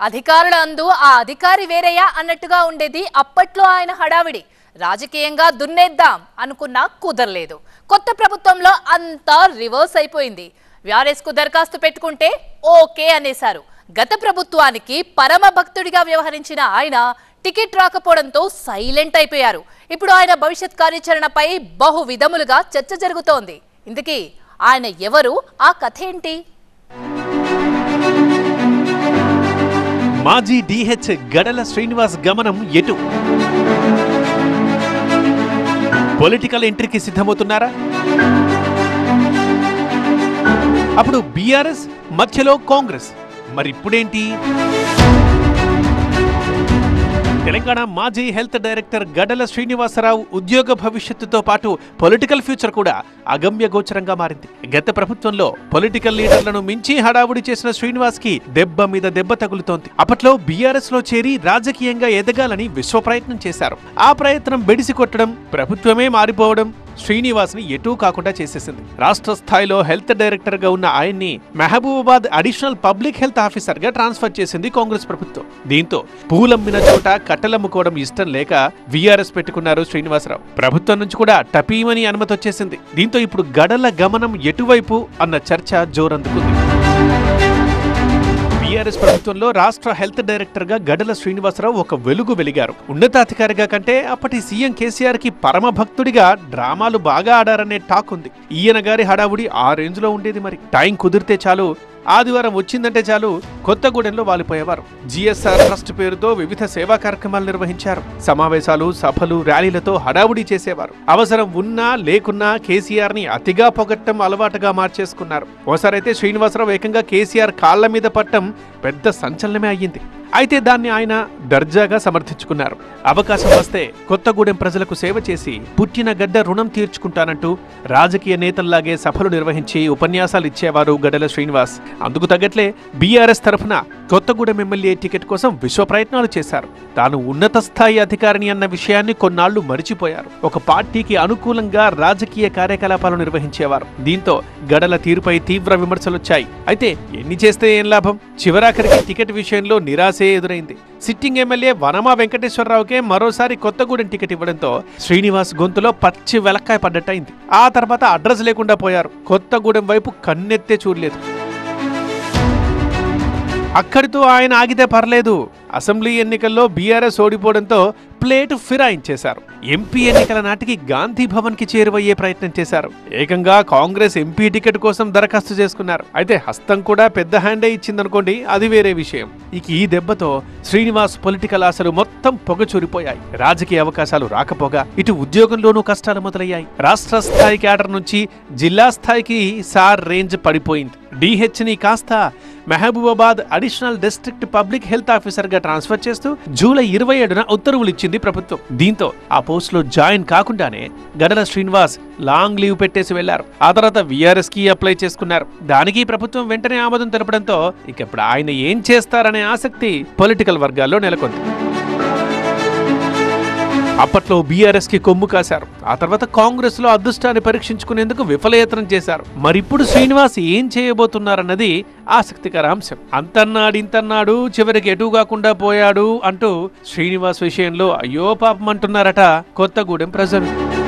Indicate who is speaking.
Speaker 1: అధికారుల అందు ఆ అధికారి వేరయ్యా అన్నట్టుగా ఉండేది అప్పట్లో ఆయన హడావిడి రాజకీయంగా దున్నేద్దాం అనుకున్నా కుదరలేదు కొత్త ప్రభుత్వంలో అంతా రివర్స్ అయిపోయింది వ్యారెస్ కు దరఖాస్తు పెట్టుకుంటే ఓకే అనేశారు గత ప్రభుత్వానికి పరమ భక్తుడిగా వ్యవహరించిన ఆయన టికెట్ రాకపోవడంతో సైలెంట్ అయిపోయారు ఇప్పుడు ఆయన భవిష్యత్ కార్యాచరణపై బహు విధములుగా చర్చ జరుగుతోంది ఇందుకీ ఆయన ఎవరు ఆ కథ ఏంటి
Speaker 2: మాజీ డిహెచ్ గడల శ్రీనివాస్ గమనం ఎటు పొలిటికల్ ఎంట్రీకి సిద్ధమవుతున్నారా అప్పుడు బీఆర్ఎస్ మధ్యలో కాంగ్రెస్ మరి ఇప్పుడేంటి తెలంగాణ మాజీ హెల్త్ డైరెక్టర్ గడల శ్రీనివాసరావు ఉద్యోగ భవిష్యత్తుతో పాటు పొలిటికల్ ఫ్యూచర్ కూడా అగమ్య గోచరంగా మారింది గత ప్రభుత్వంలో పొలిటికల్ లీడర్లను మించి హడావుడి చేసిన శ్రీనివాస్ కి దెబ్బ మీద దెబ్బ తగులుతోంది అప్పట్లో బీఆర్ఎస్ లో చేరి రాజకీయంగా ఎదగాలని విశ్వ ప్రయత్నం చేశారు ఆ ప్రయత్నం బెడిసి కొట్టడం ప్రభుత్వమే మారిపోవడం శ్రీనివాస్ ని ఎటూ కాకుండా చేసేసింది రాష్ట్ర స్థాయిలో హెల్త్ డైరెక్టర్ గా ఉన్న ఆయన్ని Mahabubabad additional public health officer గా ట్రాన్స్ఫర్ చేసింది కాంగ్రెస్ ప్రభుత్వం దీంతో పూలమ్మిన చోట కట్టెలమ్ముకోవడం ఇష్టం లేక వీఆర్ఎస్ పెట్టుకున్నారు శ్రీనివాసరావు ప్రభుత్వం నుంచి కూడా టపీమని అనుమతి వచ్చేసింది దీంతో ఇప్పుడు గడల గమనం ఎటువైపు అన్న చర్చ జోరందుకుంది బీఆర్ఎస్ ప్రభుత్వంలో రాష్ట్ర హెల్త్ డైరెక్టర్ గా గడల శ్రీనివాసరావు ఒక వెలుగు వెలిగారు ఉన్నతాధికారిగా కంటే అప్పటి సీఎం కేసీఆర్ కి పరమ భక్తుడిగా డ్రామాలు బాగా ఆడారనే టాక్ ఉంది ఈయన గారి హడావుడి ఆ రేంజ్ లో ఉండేది మరి టైం కుదిరితే చాలు ఆదివారం వచ్చిందంటే చాలు కొత్తగూడెంలో వాలిపోయేవారు జిఎస్ఆర్ ట్రస్ట్ పేరుతో వివిధ సేవా కార్యక్రమాలు నిర్వహించారు సమావేశాలు సభలు ర్యాలీలతో హడావుడి చేసేవారు అవసరం ఉన్నా లేకున్నా కేసీఆర్ ని అతిగా పొగట్టం అలవాటుగా మార్చేసుకున్నారు ఓసారైతే శ్రీనివాసరావు ఏకంగా కేసీఆర్ కాళ్ల మీద పట్టం పెద్ద సంచలనమే అయ్యింది అయితే దాన్ని ఆయన దర్జాగా సమర్థించుకున్నారు అవకాశం వస్తే కొత్తగూడెం ప్రజలకు సేవ చేసి పుట్టిన గడ్డ రుణం తీర్చుకుంటానంటూ రాజకీయ నేతల్లాగే సభలు నిర్వహించి ఉపన్యాసాలు ఇచ్చేవారు గడల శ్రీనివాస్ అందుకు తగ్గట్లే బీఆర్ఎస్ తరఫున కొత్తగూడెం ఎమ్మెల్యే టికెట్ కోసం విశ్వ ప్రయత్నాలు చేశారు తాను ఉన్నత స్థాయి అధికారిని అన్న విషయాన్ని కొన్నాళ్లు మరిచిపోయారు ఒక పార్టీకి అనుకూలంగా రాజకీయ కార్యకలాపాలు నిర్వహించేవారు దీంతో గడల తీరుపై తీవ్ర విమర్శలొచ్చాయి అయితే ఎన్ని చేస్తే ఏం లాభం చివరాఖరికి టికెట్ విషయంలో నిరాశే ఎదురైంది సిట్టింగ్ ఎమ్మెల్యే వనమా వెంకటేశ్వరరావుకే మరోసారి కొత్తగూడెం టికెట్ ఇవ్వడంతో శ్రీనివాస్ గొంతులో పచ్చి వెలక్కాయ పడ్డట్టయింది ఆ తర్వాత అడ్రస్ లేకుండా పోయారు కొత్తగూడెం వైపు కన్నెత్తే చూడలేదు అక్కడితో ఆయన ఆగితే పర్లేదు అసెంబ్లీ ఎన్నికల్లో బీఆర్ఎస్ ఓడిపోవడంతో ప్లేటు ఫిరాయించేశారు ఎంపీ ఎన్నికల నాటికి గాంధీ భవన్ కి చేరువయ్యే ప్రయత్నం చేశారు ఏకంగా కాంగ్రెస్ ఎంపీ టికెట్ కోసం దరఖాస్తు చేసుకున్నారు అయితే హస్తం కూడా పెద్ద హ్యాండే ఇచ్చిందనుకోండి అది వేరే విషయం ఇక ఈ దెబ్బతో శ్రీనివాస్ పొలిటికల్ ఆశలు మొత్తం పొగచూరిపోయాయి రాజకీయ అవకాశాలు రాకపోగా ఇటు ఉద్యోగంలోనూ కష్టాలు మొదలయ్యాయి రాష్ట్ర స్థాయి క్యాడర్ నుంచి జిల్లా స్థాయికి సార్ రేంజ్ పడిపోయింది డిహెచ్ ని కాస్త Mahabubabad additional district public health officer గా ట్రాన్స్ఫర్ చేస్తూ జూలై ఇరవై ఏడున ఉత్తర్వులు ఇచ్చింది ప్రభుత్వం దీంతో ఆ పోస్ట్ లో జాయిన్ కాకుండానే గడల శ్రీనివాస్ లాంగ్ లీవ్ పెట్టేసి వెళ్లారు ఆ తర్వాత విఆర్ఎస్ కి అప్లై చేసుకున్నారు దానికి ప్రభుత్వం వెంటనే ఆమోదం తెలపడంతో ఇక ఇప్పుడు ఆయన ఏం చేస్తారనే ఆసక్తి పొలిటికల్ వర్గాల్లో నెలకొంది అప్పట్లో బీఆర్ఎస్ కి కొమ్ము కాశారు ఆ తర్వాత కాంగ్రెస్ లో అదృష్టాన్ని పరీక్షించుకునేందుకు విఫలయత్నం చేశారు మరిప్పుడు శ్రీనివాస్ ఏం చేయబోతున్నారన్నది ఆసక్తికర అంశం అంతన్నాడు ఇంతన్నాడు చివరికి ఎటు కాకుండా పోయాడు అంటూ శ్రీనివాస్ విషయంలో అయ్యో పాపం అంటున్నారట కొత్తగూడెం ప్రజలు